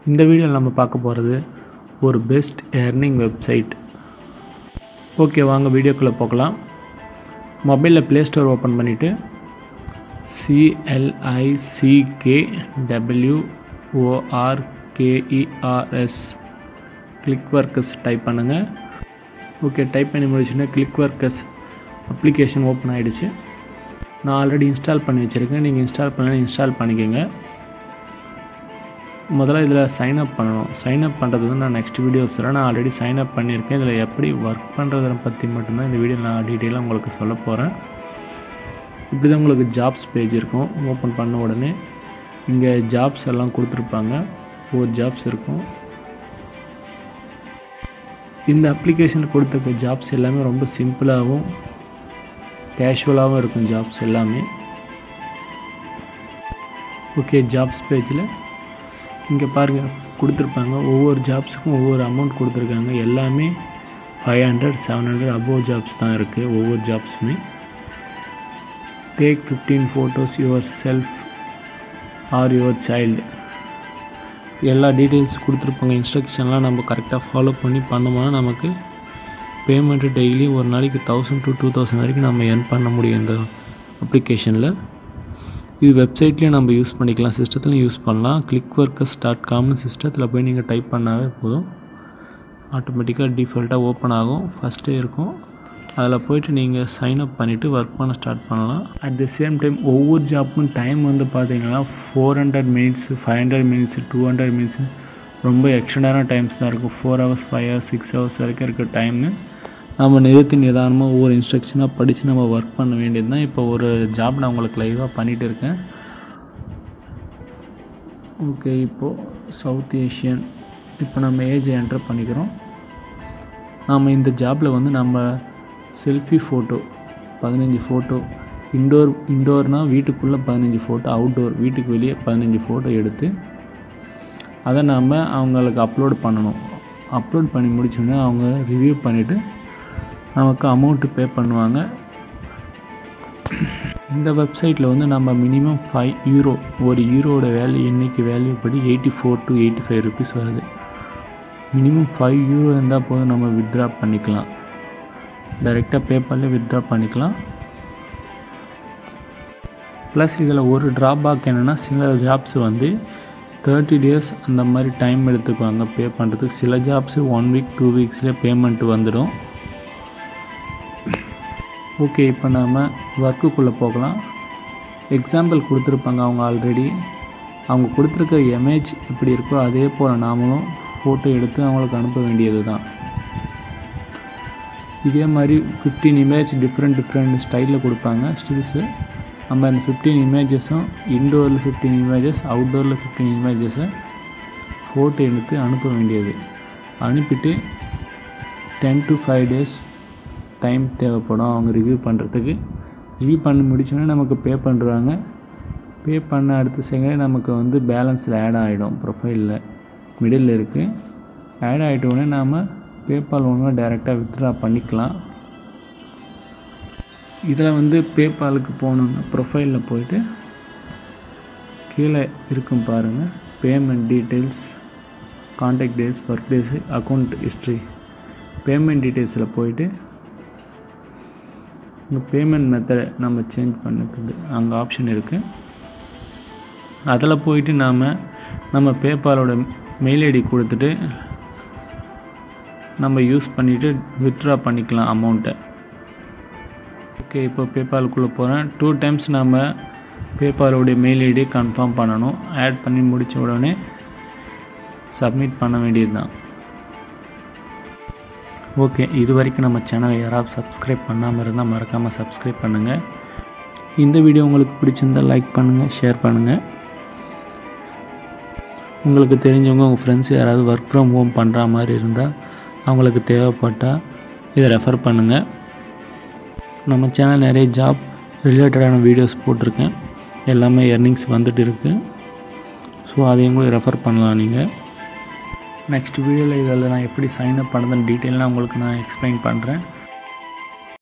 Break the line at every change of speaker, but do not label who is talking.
இந்த வீடியோவில் நம்ம பார்க்க போகிறது ஒரு பெஸ்ட் ஏர்னிங் வெப்சைட் ஓகே வாங்க வீடியோக்குள்ளே போகலாம் மொபைலில் ப்ளே ஸ்டோர் ஓப்பன் பண்ணிவிட்டு சிஎல்ஐசிகே டபிள்யூஓஆர்கேஇஆர்எஸ் கிளிக் ஒர்க்கஸ் டைப் பண்ணுங்கள் ஓகே டைப் பண்ணி முடிச்சுன்னா கிளிக் ஒர்க்கஸ் அப்ளிகேஷன் ஓப்பன் ஆகிடுச்சு நான் ஆல்ரெடி இன்ஸ்டால் பண்ணி வச்சுருக்கேன் நீங்கள் இன்ஸ்டால் பண்ணலாம் இன்ஸ்டால் பண்ணிக்கோங்க முதல்ல இதில் சைன் அப் பண்ணணும் சைன் அப் பண்ணுறது வந்து நான் நெக்ஸ்ட் வீடியோஸில் நான் ஆல்ரெடி சைன் அப் பண்ணியிருக்கேன் இதில் எப்படி ஒர்க் பண்ணுறதை பற்றி மட்டும்தான் இந்த வீடியோ நான் டீட்டெயிலாக உங்களுக்கு சொல்ல போகிறேன் இப்படி தான் உங்களுக்கு ஜாப்ஸ் பேஜ் இருக்கும் ஓப்பன் பண்ண உடனே இங்கே ஜாப்ஸ் எல்லாம் கொடுத்துருப்பாங்க ஒவ்வொரு ஜாப்ஸ் இருக்கும் இந்த அப்ளிகேஷன் கொடுத்துருக்க ஜாப்ஸ் எல்லாமே ரொம்ப சிம்பிளாகவும் கேஷுவலாகவும் இருக்கும் ஜாப்ஸ் எல்லாமே ஓகே ஜாப்ஸ் பேஜில் இங்கே பாருங்கள் கொடுத்துருப்பாங்க ஒவ்வொரு ஜாப்ஸுக்கும் ஒவ்வொரு அமௌண்ட் கொடுத்துருக்காங்க எல்லாமே five hundred seven hundred above jobs தான் இருக்குது ஒவ்வொரு ஜாப்ஸுமே take fifteen photos yourself or your child எல்லா டீட்டெயில்ஸ் கொடுத்துருப்பாங்க இன்ஸ்ட்ரக்ஷன்லாம் நம்ம கரெக்டாக ஃபாலோ பண்ணி பண்ணோம்னா நமக்கு பேமெண்ட்டு டெய்லி ஒரு நாளைக்கு தௌசண்ட் டு டூ தௌசண்ட் வரைக்கும் நம்ம earn பண்ண முடியும் இந்த அப்ளிகேஷனில் இது வெப்சைட்லேயும் நம்ம யூஸ் பண்ணிக்கலாம் சிஸ்டத்துலையும் யூஸ் பண்ணலாம் கிளிக் ஒர்க்கர்ஸ் டாட் காம்னு சிஸ்டத்தில் போய் நீங்கள் டைப் பண்ணாவே போதும் ஆட்டோமேட்டிக்காக டிஃபால்ட்டாக ஓப்பன் ஆகும் ஃபஸ்ட்டே இருக்கும் அதில் போயிட்டு நீங்கள் சைன் அப் பண்ணிவிட்டு ஒர்க் பண்ண ஸ்டார்ட் பண்ணலாம் அட் த சேம் டைம் ஒவ்வொரு ஜாப்புக்கும் டைம் வந்து பார்த்தீங்கன்னா four hundred minutes five hundred minutes two hundred minutes ரொம்ப எக்ஸ்டெண்டான டைம்ஸ் தான் இருக்கும் four hours five hours six hours வரைக்கும் இருக்க டைமு நம்ம நிறுத்தி நிதானமாக ஒவ்வொரு இன்ஸ்ட்ரக்ஷனாக படித்து நம்ம ஒர்க் பண்ண வேண்டியது தான் இப்போ ஒரு ஜாப் நான் உங்களுக்கு லைவாக பண்ணிகிட்டு இருக்கேன் ஓகே இப்போது சவுத் ஏஷியன் இப்போ நம்ம ஏஜ் என்டர் பண்ணிக்கிறோம் நாம் இந்த ஜாப்பில் வந்து நம்ம செல்ஃபி ஃபோட்டோ பதினஞ்சு ஃபோட்டோ இன்டோர் இன்டோர்னால் வீட்டுக்குள்ளே பதினஞ்சு ஃபோட்டோ அவுட்டோர் வீட்டுக்கு வெளியே பதினஞ்சு ஃபோட்டோ எடுத்து அதை நாம் அவங்களுக்கு அப்லோட் பண்ணணும் அப்லோட் பண்ணி முடிச்சோடனே அவங்க ரிவ்யூ பண்ணிவிட்டு நமக்கு அமௌண்ட்டு பே பண்ணுவாங்க இந்த வெப்சைட்டில் வந்து நம்ம மினிமம் ஃபைவ் யூரோ ஒரு யூரோட வேல்யூ இன்றைக்கி வேல்யூ படி eighty four to eighty five rupees வருது மினிமம் ஃபைவ் யூரோ இருந்தால் போதும் நம்ம வித்ட்ரா பண்ணிக்கலாம் டைரெக்டாக பேப்பாலே வித்ட்ரா பண்ணிக்கலாம் ப்ளஸ் இதில் ஒரு ட்ராபேக் என்னென்னா சில ஜாப்ஸ் வந்து தேர்ட்டி டேஸ் அந்த மாதிரி டைம் எடுத்துக்குவாங்க பே பண்ணுறதுக்கு சில ஜாப்ஸு ஒன் வீக் டூ வீக்ஸ்லேயே பேமெண்ட் வந்துடும் ஓகே இப்போ நாம் ஒர்க்குக்குள்ளே போகலாம் எக்ஸாம்பிள் கொடுத்துருப்பாங்க அவங்க ஆல்ரெடி அவங்க கொடுத்துருக்க இமேஜ் எப்படி இருக்கோ அதே போல் நாமளும் ஃபோட்டோ எடுத்து அவங்களுக்கு அனுப்ப வேண்டியது தான் இதே மாதிரி ஃபிஃப்டீன் இமேஜ் டிஃப்ரெண்ட் டிஃப்ரெண்ட் ஸ்டைலில் கொடுப்பாங்க ஸ்டில்ஸு நம்ம அந்த ஃபிஃப்டீன் இமேஜஸும் இன்டோரில் ஃபிஃப்டீன் இமேஜஸ் அவுட்டோரில் ஃபிஃப்டீன் இமேஜஸை ஃபோட்டோ எடுத்து அனுப்ப வேண்டியது அனுப்பிட்டு ten to five days time தேவைப்படும் அவங்க ரிவ்யூ பண்ணுறதுக்கு ரிவ்யூ பண்ணி முடிச்சோடனே நமக்கு பே பண்ணுறாங்க பே பண்ண அடுத்த செகண்டே நமக்கு வந்து பேலன்ஸில் ஆட் ஆகிடும் ப்ரொஃபைலில் மிடில் இருக்குது ஆட் ஆகிட்டோடனே நாம் பேபால் ஒன்று டைரெக்டாக வித்ட்ரா பண்ணிக்கலாம் இதில் வந்து பேபாலுக்கு போகணுன்னா ப்ரொஃபைலில் போயிட்டு கீழே இருக்கும் பாருங்கள் payment details contact days work days account history payment டீட்டெயில்ஸில் போயிட்டு இங்கே பேமெண்ட் மெத்தடை நம்ம சேஞ்ச் பண்ணுறது அங்கே ஆப்ஷன் இருக்குது அதில் போயிட்டு நாம் நம்ம பேபாலோட மெயில் ஐடி கொடுத்துட்டு நம்ம யூஸ் பண்ணிவிட்டு வித்ட்ரா பண்ணிக்கலாம் அமௌண்ட்டை ஓகே இப்போ பேபாலுக்குள்ளே போகிறேன் டூ டைம்ஸ் நம்ம பேபாலோடைய மெயில் ஐடி கன்ஃபார்ம் பண்ணணும் ஆட் பண்ணி முடித்த உடனே சப்மிட் பண்ண வேண்டியது தான் ஓகே இது வரைக்கும் நம்ம சேனலை யாராவது சப்ஸ்கிரைப் பண்ணாமல் இருந்தால் மறக்காமல் சப்ஸ்கிரைப் பண்ணுங்கள் இந்த வீடியோ உங்களுக்கு பிடிச்சிருந்தால் லைக் பண்ணுங்கள் ஷேர் பண்ணுங்கள் உங்களுக்கு தெரிஞ்சவங்க உங்கள் ஃப்ரெண்ட்ஸ் யாராவது ஒர்க் ஃப்ரம் ஹோம் பண்ணுற மாதிரி இருந்தால் அவங்களுக்கு தேவைப்பட்டால் இதை ரெஃபர் பண்ணுங்கள் நம்ம சேனல் நிறைய ஜாப் ரிலேட்டடான வீடியோஸ் போட்டிருக்கேன் எல்லாமே எர்னிங்ஸ் வந்துட்டு இருக்குது ஸோ அதையும் கூட ரெஃபர் பண்ணலாம் நீங்கள் நெக்ஸ்ட் வீடியோவில் இதில் நான் எப்படி சைன் அப் பண்ணுறதுன்னு டீட்டெயிலாக உங்களுக்கு நான் எக்ஸ்பிளைன் பண்ணுறேன்